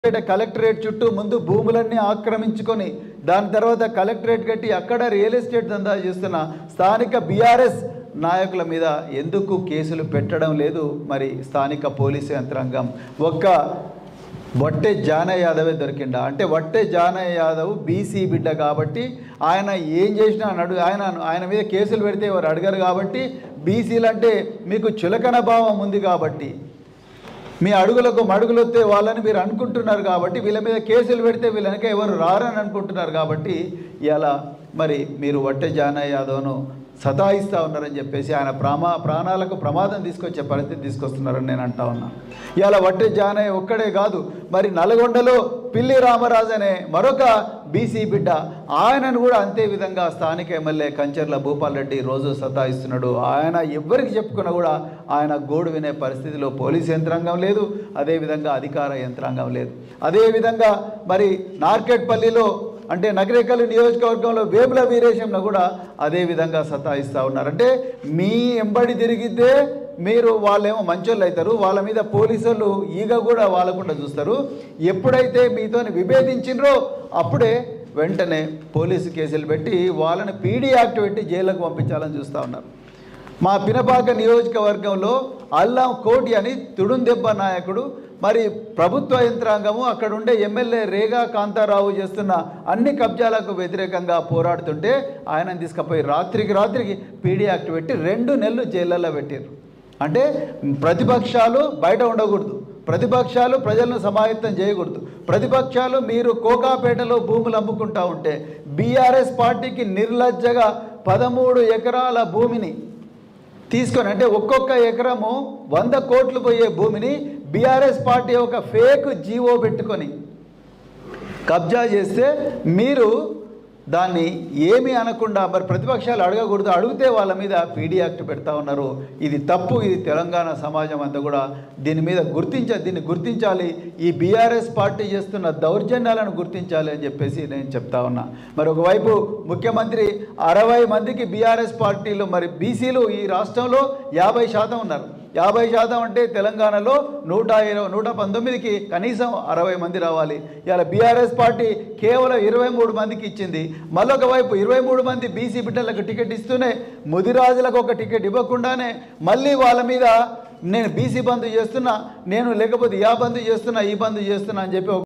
పేట collectorate చుట్టూ ముందు భూములన్నీ ఆక్రమించుకొని దాని తర్వాత కలెక్టరేట్ కట్టి అక్కడ రియల్ ఎస్టేట్ దందా చేస్తున్న స్థానిక బీఆర్ఎస్ నాయకుల మీద ఎందుకు కేసులు పెట్టడం లేదు మరి స్థానిక పోలీసు యంత్రాంగం ఒక్క వట్టే జానయ్య యాదవే దొరికిండా అంటే వట్టే జానయ్య యాదవ్ బీసీ బిడ్డ కాబట్టి ఆయన ఏం చేసినా నడు ఆయన ఆయన మీద కేసులు పెడితే ఎవరు అడగరు కాబట్టి బీసీలు అంటే మీకు చులకన భావం ఉంది కాబట్టి మీ అడుగులకు మడుగులు వస్తే వాళ్ళని మీరు అనుకుంటున్నారు కాబట్టి వీళ్ళ మీద కేసులు పెడితే వీళ్ళ వెనక ఎవరు రారని అనుకుంటున్నారు కాబట్టి ఇలా మరి మీరు వట్టె జానయ్య యాదవ్ను సతాయిస్తూ ఉన్నారని చెప్పేసి ఆయన ప్రామా ప్రాణాలకు ప్రమాదం తీసుకొచ్చే పరిస్థితి తీసుకొస్తున్నారని నేను అంటా ఉన్నా ఇవాళ వట్టె జానయ్య ఒక్కడే కాదు మరి నల్గొండలో పిల్లి రామరాజు అనే మరొక బీసీ బిడ్డ ఆయనను కూడా అంతే విధంగా స్థానిక ఎమ్మెల్యే కంచర్ల భూపాల్ రెడ్డి రోజు సతాయిస్తున్నాడు ఆయన ఎవ్వరికి చెప్పుకున్నా కూడా ఆయన గోడు వినే పరిస్థితిలో పోలీస్ యంత్రాంగం లేదు అదేవిధంగా అధికార యంత్రాంగం లేదు అదేవిధంగా మరి నార్కెట్పల్లిలో అంటే నగరేకల్ నియోజకవర్గంలో వేముల వీరేశంను కూడా అదే విధంగా సతాయిస్తూ ఉన్నారు అంటే మీ ఎంబడి తిరిగితే మీరు వాళ్ళేమో మంచోళ్ళు అవుతారు వాళ్ళ మీద పోలీసులు ఈగ కూడా వాళ్ళకుండా చూస్తారు ఎప్పుడైతే మీతోని విభేదించినరో అప్పుడే వెంటనే పోలీసు కేసులు పెట్టి వాళ్ళని పీడీ యాక్ట్ పెట్టి జైలుకు పంపించాలని చూస్తూ ఉన్నారు మా పినపాక నియోజకవర్గంలో అల్లం కోటి అని తుడుందెబ్బ నాయకుడు మరి ప్రభుత్వ యంత్రాంగము అక్కడ ఉండే ఎమ్మెల్యే రేగా కాంతారావు చేస్తున్న అన్ని కబ్జాలకు వ్యతిరేకంగా పోరాడుతుంటే ఆయనను తీసుకుపోయి రాత్రికి రాత్రికి పీడీ యాక్ట్ పెట్టి రెండు నెలలు జైళ్ళల్లో పెట్టారు అంటే ప్రతిపక్షాలు బయట ఉండకూడదు ప్రతిపక్షాలు ప్రజలను సమాయత్తం చేయకూడదు ప్రతిపక్షాలు మీరు కోకాపేటలో భూములు అమ్ముకుంటా ఉంటే బీఆర్ఎస్ పార్టీకి నిర్లజ్జగా పదమూడు ఎకరాల భూమిని తీసుకొని అంటే ఒక్కొక్క ఎకరము వంద కోట్లు పోయే భూమిని బీఆర్ఎస్ పార్టీ ఒక ఫేక్ జీవో పెట్టుకొని కబ్జా చేస్తే మీరు దాన్ని ఏమీ అనకుండా మరి ప్రతిపక్షాలు అడగకూడదు అడిగితే వాళ్ళ మీద పీడీ యాక్ట్ పెడతా ఉన్నారు ఇది తప్పు ఇది తెలంగాణ సమాజం అంతా కూడా దీని మీద గుర్తించ దీన్ని గుర్తించాలి ఈ బీఆర్ఎస్ పార్టీ చేస్తున్న దౌర్జన్యాలను గుర్తించాలి అని చెప్పేసి నేను చెప్తా ఉన్నా మరి ఒకవైపు ముఖ్యమంత్రి అరవై మందికి బీఆర్ఎస్ పార్టీలు మరి బీసీలు ఈ రాష్ట్రంలో యాభై శాతం ఉన్నారు యాభై శాతం అంటే తెలంగాణలో నూట ఇరవై నూట పంతొమ్మిదికి కనీసం అరవై మంది రావాలి ఇవాళ బీఆర్ఎస్ పార్టీ కేవలం ఇరవై మూడు మందికి ఇచ్చింది మళ్ళొక వైపు ఇరవై మూడు మంది బీసీ బిడ్డలకు టికెట్ ఇస్తూనే ముదిరాజులకు ఒక టికెట్ ఇవ్వకుండానే మళ్ళీ వాళ్ళ మీద నేను బీసీ బంద్ చేస్తున్నా నేను లేకపోతే యా బంద్ చేస్తున్నా ఈ బంద్ చేస్తున్నా అని చెప్పి ఒక